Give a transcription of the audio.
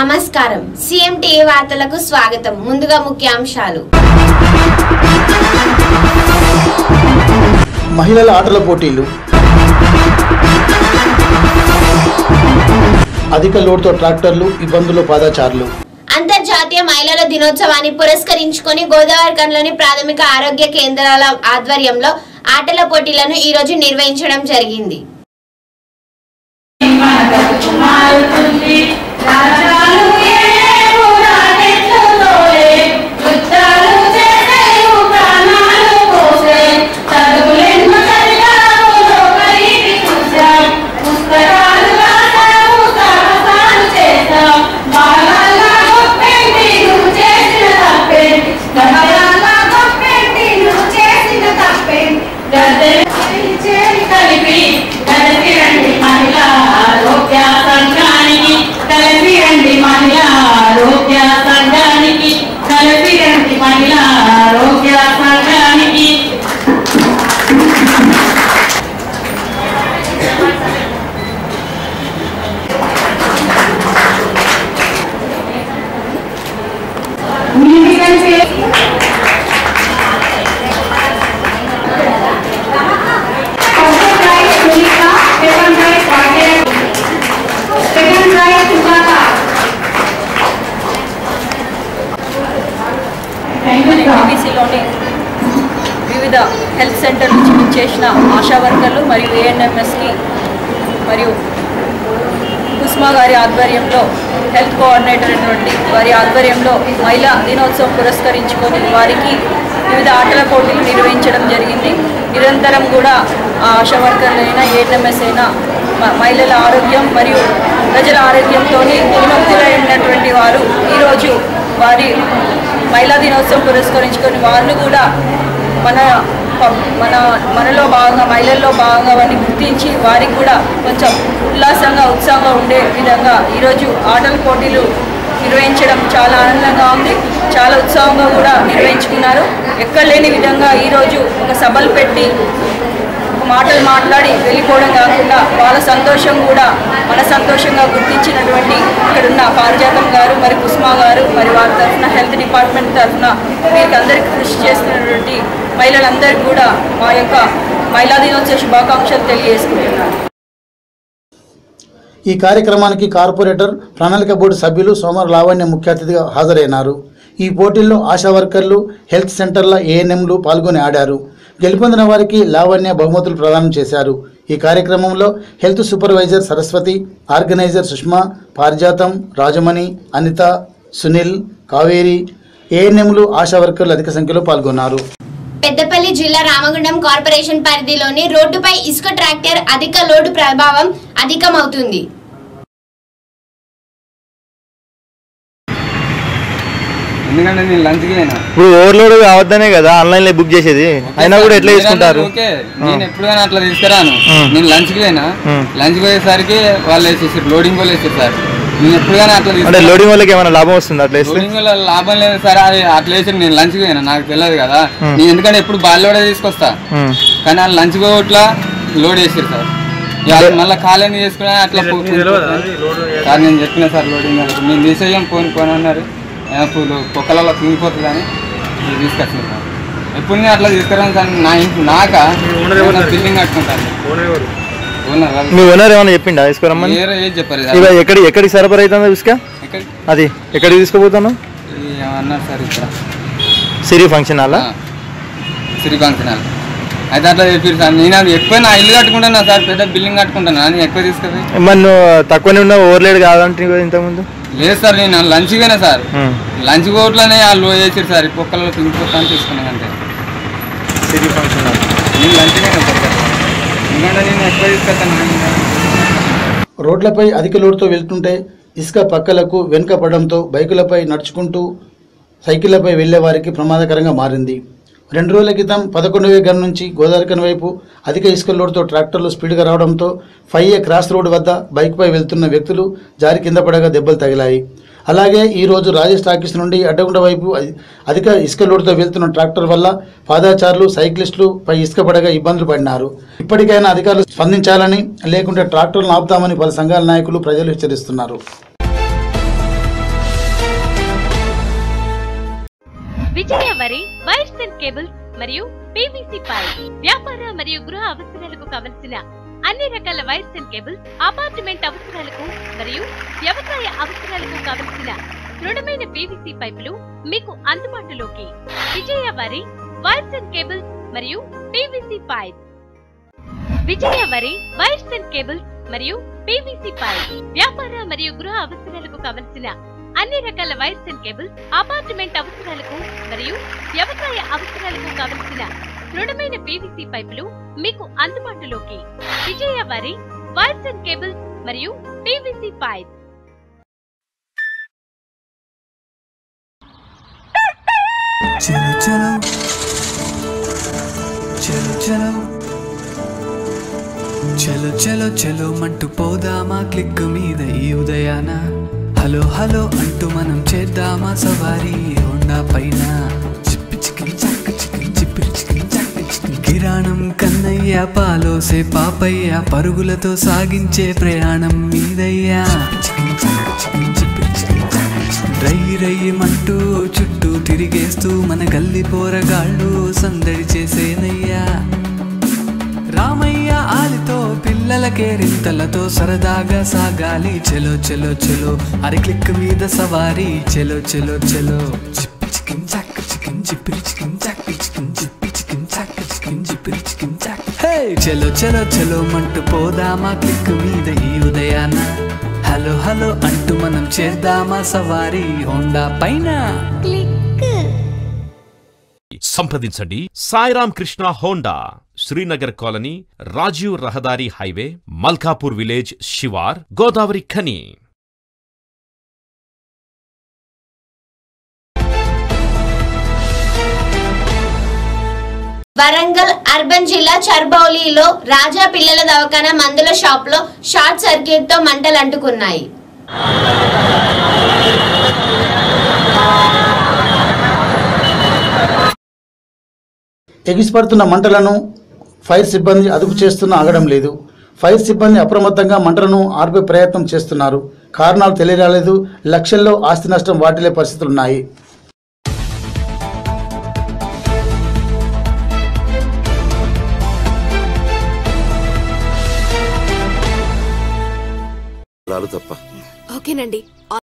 నమస్కారం CM TV వార్తలకు స్వాగతం ముందుగా ముఖ్యాంశాలు మహిళల ఆటల పోటీలు అధిక లోడ్తో ట్రాక్టర్లు ఇబ్బందులు పాదచారులు అంతర్జాతీయ మహిళల దినోత్సవాన్ని పురస్కరించుకొని గోదావరికంలోని ప్రాథమిక ఆరోగ్య కేంద్రాల ఆధ్వర్యంలో ఆటల పోటీలను ఈ రోజు నిర్వహించడం జరిగింది కలిపి కలిపి రండి మహిళా ఆరోగ్య సంఘానికి కలిపి రండి మహిళా ఆరోగ్య సంఘానికి కలిపి రండి మహిళా ఆరోగ్య సంఘానికి మీరు కలిపి First prize Sulika, second prize Rakesh, second prize Sugata. Thank you, sir. బీసీలోని వివిధ హెల్త్ సెంటర్ నుంచి చేసిన ఆశా వర్కర్లు మరియు ఏఎన్ఎంఎస్కి మరియు కుస్మా గారి ఆధ్వర్యంలో హెల్త్ కోఆర్డినేటర్ అయినటువంటి వారి ఆధ్వర్యంలో మహిళా దినోత్సవం పురస్కరించుకొని వారికి వివిధ ఆటల పోటీలు నిర్వహించడం జరిగింది నిరంతరం కూడా ఆ ఆశా వర్కర్లు అయినా ఏఎన్ఎంఎస్ అయినా మ- మహిళల ఆరోగ్యం మరియు ప్రజల ఆరోగ్యంతో విముక్తులైనటువంటి వారు ఈరోజు వారి మహిళా దినోత్సవం పురస్కరించుకొని వాళ్ళు కూడా మన ప- మన మనలో భాగంగా మహిళల్లో భాగంగా వారిని గుర్తించి వారికి కూడా కొంచెం ఉల్లాసంగా ఉత్సాహంగా ఉండే విధంగా ఈరోజు ఆటల పోటీలు నిర్వహించడం చాలా ఆనందంగా ఉంది చాలా ఉత్సాహంగా కూడా నిర్వహించుకున్నారు ఎక్కడ లేని విధంగా ఈరోజు ఒక సభలు పెట్టి ఒక మాటలు మాట్లాడి వెళ్ళిపోవడం కాకుండా వాళ్ళ సంతోషం కూడా మన సంతోషంగా గుర్తించినటువంటి ఇక్కడున్న పారిజాతం గారు మరి కుస్మా గారు మరి వారి తరఫున హెల్త్ డిపార్ట్మెంట్ తరఫున వీరికి అందరికీ కృషి చేస్తున్నటువంటి మహిళలందరికీ కూడా మా యొక్క మహిళా దినోత్సవ శుభాకాంక్షలు తెలియజేసుకుంటున్నాను ఈ కార్యక్రమానికి కార్పొరేటర్ ప్రణాళిక బోర్డు సభ్యులు సోమవార లావణ్య ముఖ్య అతిథిగా హాజరైనారు ఈ పోటీల్లో ఆశా వర్కర్లు హెల్త్ సెంటర్ల ఏఎన్ఎంలు పాల్గొని ఆడారు గెలుపొందిన వారికి లావణ్య బహుమతులు ప్రదానం చేశారు ఈ కార్యక్రమంలో health supervisor Saraswathi organizer Sushma Parijatham Rajamani Anitha Sunil Kaveri ఏఎన్ఎంలు ఆశా వర్కర్లు అధిక సంఖ్యలో పాల్గొన్నారు పెద్దపల్లి జిల్లా రామగుండం కార్పొరేషన్ పరిధిలోని రోడ్డుపై ఇసుక ట్రాక్టర్ అధిక లోడు ప్రభావం అధికమవుతుంది ఎందుకంటే నేను లంచ్కి అయినా ఇప్పుడు ఓవర్లోడ్ కావద్దనే కదా ఆన్లైన్ లో బుక్ చేసేది అయినా కూడా ఎట్లా తీసుకుంటారు ఓకే నేను ఎప్పుడైనా అట్లా తీసుకురాను మ్మ్. నేను లంచ్కి పోయినా మ్మ్. లంచ్కి పోయేసరికి వాళ్ళు వేసేసారు లోడింగ్ వాళ్ళు వేసారు సార్ నేను ఎప్పుడైనా అట్లా అంటే తీసుకురా- లోడింగ్ వాళ్ళకి ఏమైనా లాభం వస్తుంది అట్లా వేస్తే లోడింగ్ వల్ల లాభం లేదు సార్ అది అట్లా వేసి నేను లంచ్కి పోయినా నాకు తెలియదు కదా మ్మ్. నేను ఎందుకంటే ఎప్పుడు బాల్లోడే తీసుకొస్తా ఉమ్. కానీ వాళ్ళు లంచ్ పోవట్లా లోడ్ వేసారు సార్ ఇక అది మళ్ళీ ఖాళీ చేసుకుని అట్లా పో- సార్ నేను చెప్పిన సార్ లోడింగ్ వాళ్ళకి. మేము తీసేయం పోని పోని అన్నారు ఏ, పూలు కుక్కలలో కుంగిపోతుంది అని ఇది తీసుకొచ్చింది సార్ ఎప్పుడు నేను అట్లా తీసుకురాను సార్ నా ఇంటి నాక బిల్డింగ్ కట్టుకుంటాను ఓనర్ వాళ్ళు. మీ ఓనర్ ఏమైనా చెప్పిండా తీసుకురమ్మని వేరే ఏది చెప్పారు ఇవ సార్ ఎక్కడి ఎక్కడికి సరఫరా అవుతుందా ఇసుక ఎక్కడ అది ఎక్కడికి తీసుకుపోతాను ఇది ఏమన్నారు సార్ ఇక్కడ సిరి ఫంక్షన్ హాల్ ఆ, శ్రీ ఫంక్షన్ హాల్ అయితే అట్లా చెప్పారు సార్ నేను అది ఎక్కువ నా ఇల్లు కట్టుకుంటాను సార్ పెద్ద బిల్డింగ్ కట్టుకుంటాను నేను ఎక్కువ తీసుకుపోయి మరి నువ్వు తక్కువనే ఉన్న ఓవర్లేడ్ కాదంటే కదా ఇంతకుముందు లేదు సార్ నేను లంచ్ పోయినా సార్ ఉమ్. లంచ్ కోట్లోనే వాళ్ళు వేసారు సార్ ఈ కుక్కలలో తిరిగిపోతాను తీసుకున్నాను అంతే సిరి ఫంక్షన్ హాల్ నేను లంచ్ పోయినా సార్ ఎందుకంటే నేను ఎక్కువ తీసుకొస్తాను రోడ్లపై అధిక లోటుతో వెళ్తుంటే ఇసుక పక్కలకు వెనుక పడడంతో బైకులపై నడుచుకుంటూ సైకిళ్లపై వెళ్లే వారికి ప్రమాదకరంగా మారింది రెండు రోజుల క్రితం పదకొండు వేగం నుంచి గోదావరికన్ వైపు అధిక ఇసుక లోడుతో ట్రాక్టర్లు స్పీడ్గా రావడంతో ఫైవ్ ఏ క్రాస్ రోడ్ వద్ద బైక్పై వెళ్తున్న వ్యక్తులు జారి కింద పడగా దెబ్బలు తగిలాయి అలాగే ఈ రోజు రాజేష్ టాకీస్ నుండి అడ్డగుండ వైపు అధి- అధిక ఇసుక లోడుతో వెళ్తున్న ట్రాక్టర్ వల్ల పాదాచారులు సైక్లిస్టులు పై ఇసుక పడగా ఇబ్బందులు పడినారు ఇప్పటికైనా అధికారులు స్పందించాలని లేకుంటే ట్రాక్టర్లను ఆపుతామని పలు సంఘాల నాయకులు ప్రజలు హెచ్చరిస్తున్నారు విజయ వరి వైర్స్ అండ్ కేబుల్స్ మరియు పీవీసీ పైప్ వ్యాపార మరియు గృహ అవసరాలకు కావలసిన అన్ని రకాల వైర్స్ అండ్ కేబుల్స్ అపార్ట్మెంట్ అవసరాలకు మరియు వ్యవసాయ అవసరాలకు కావలసిన దృఢమైన పీవీసీ పైపులు మీకు అందుబాటులోకి విజయ వరి వైర్స్ అండ్ కేబుల్స్ మరియు పీవీసీ పైప్ విజయ వరి వైర్స్ అండ్ కేబుల్స్ మరియు పీవీసీ పైప్ వ్యాపార మరియు గృహ అవసరాలకు కావలసిన అన్ని రకాల వైర్స్ అండ్ కేబుల్స్ అపార్ట్మెంట్ అవసరాలకు మరియు వ్యవసాయ అవసరాలకు కావలసిన దృఢమైన పీవీసీ పైపులు మీకు అందుబాటులోకి విజయ వరి వైర్స్ అండ్ కేబుల్స్ మరియు పీవీసీ పైప్ చలో చలో చలో చలో చలో చలో చలో మంటూ పోదామా క్లిక్ మీద ఈ ఉదయాన హలో హలో అంటూ మనం చేద్దామా సవారీ హోండా పైన చిప్పి చికిన్ చాక్ చికిన్ చిప్పిరి చికిన్ చాక్ చికిన్. కిరాణం కన్నయ్య పాలోసే పాపయ్య పరుగులతో సాగించే ప్రయాణం మీదయ్యా చికిన్ చాక్ చికిన్ చిప్పిరి చికిన్ చాక్ చికిన్. రై రయ్యమంటూ చుట్టూ తిరిగేస్తూ మన గల్లి పోరగాళ్ళు సందడి చేసేనయ్యా రామయ్య ఆలితో పిల్లలకే రింతలతో సరదాగా సాగాలి చెలో చెలో చెలో అరి క్లిక్ మీద సవారీ చెలో చెలో చెలో చిప్పి చికిన్ చాక్ చికిన్ చిప్పిరి చికిన్ చాక్ చికిన్ చిప్పి చికిన్ చాక్ చికిన్ చిప్పిరి చికిన్ చాక్ హే చెలో చెలో చెలో మంటూ పోదామా క్లిక్ మీద ఈ ఉదయాన హలో హలో అంటూ మనం చేద్దామా సవారీ హోండా పైన సంప్రదించండి సాయిరామ్ కృష్ణ హోండా శ్రీనగర్ కాలనీ రాజీవ్ రహదారి హైవే మల్కాపూర్ విలేజ్ శివార్ గోదావరి ఖని వరంగల్ అర్బన్ జిల్లా చర్బౌలిలో రాజా పిల్లల దవాఖాన మందుల షాప్ లో షార్ట్ సర్క్యూట్ తో మంటలు అంటుకున్నాయి ఎగిసిపడుతున్న మంటలను ఫైర్ సిబ్బంది అదుపు చేస్తున్నా ఆగడం లేదు ఫైర్ సిబ్బంది అప్రమత్తంగా మంటలను ఆర్పే ప్రయత్నం చేస్తున్నారు కారణాలు తెలియరాలేదు లక్షల్లో ఆస్తి నష్టం వాటిల్లే పరిస్థితులున్నాయి రాలు తప్ప ఓకేనండి